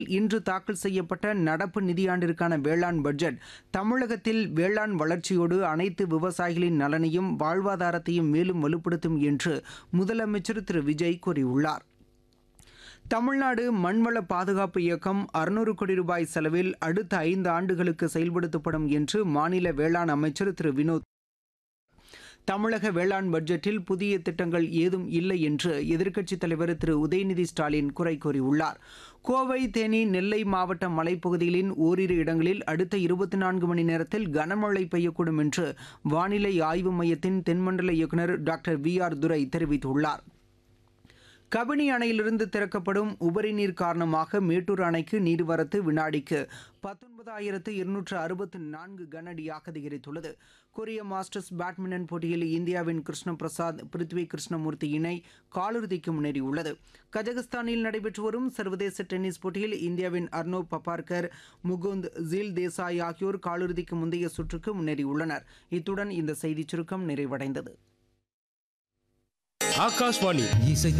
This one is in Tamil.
இன்று தாக்கல் செய்யப்பட்ட நடப்பு நிதியாண்டிற்கான வேளாண் பட்ஜெட் தமிழகத்தில் வேளாண் வளர்ச்சியோடு அனைத்து விவசாயிகளின் நலனையும் வாழ்வாதாரத்தையும் மேலும் வலுப்படுத்தும் என்று முதலமைச்சர் திரு விஜய் கூறியுள்ளார் தமிழ்நாடு மண்வள பாதுகாப்பு இயக்கம் அறுநூறு கோடி ரூபாய் செலவில் அடுத்த ஐந்து ஆண்டுகளுக்கு செயல்படுத்தப்படும் என்று மாநில வேளாண் அமைச்சர் திரு வினோத் தமிழக வேளாண் பட்ஜெட்டில் புதிய திட்டங்கள் ஏதும் இல்லை என்று எதிர்க்கட்சித் தலைவர் திரு உதயநிதி ஸ்டாலின் குறை கூறியுள்ளார் கோவை தேனி நெல்லை மாவட்ட மலைப்பகுதிகளின் ஓரிரு இடங்களில் அடுத்த இருபத்தி நான்கு மணி நேரத்தில் கனமழை பெய்யக்கூடும் என்று வானிலை ஆய்வு மையத்தின் தென்மண்டல இயக்குநர் டாக்டர் வி ஆர் துரை தெரிவித்துள்ளார் கபினி அணையிலிருந்து திறக்கப்படும் உபரி நீர் காரணமாக மேட்டூர் அணைக்கு நீர்வரத்து வினாடிக்கு பத்தொன்பதாயிரத்து இருநூற்று அறுபத்து நான்கு கனஅடியாக அதிகரித்துள்ளது கொரிய மாஸ்டர்ஸ் பேட்மிண்டன் போட்டியில் இந்தியாவின் கிருஷ்ண பிரசாத் பிருத்வி கிருஷ்ணமூர்த்தி இணை காலிறுதிக்கு முன்னேறியுள்ளது கஜகஸ்தானில் நடைபெற்று வரும் சர்வதேச டென்னிஸ் போட்டியில் இந்தியாவின் அர்னோ பபார்கர் முகுந்த் ஜீல் தேசாய் ஆகியோர் காலிறுதிக்கு முந்தைய சுற்றுக்கு முன்னேறியுள்ளனர் இத்துடன் இந்த செய்திச் சுருக்கம் நிறைவடைந்தது ஆகாஷ்வாணி இசை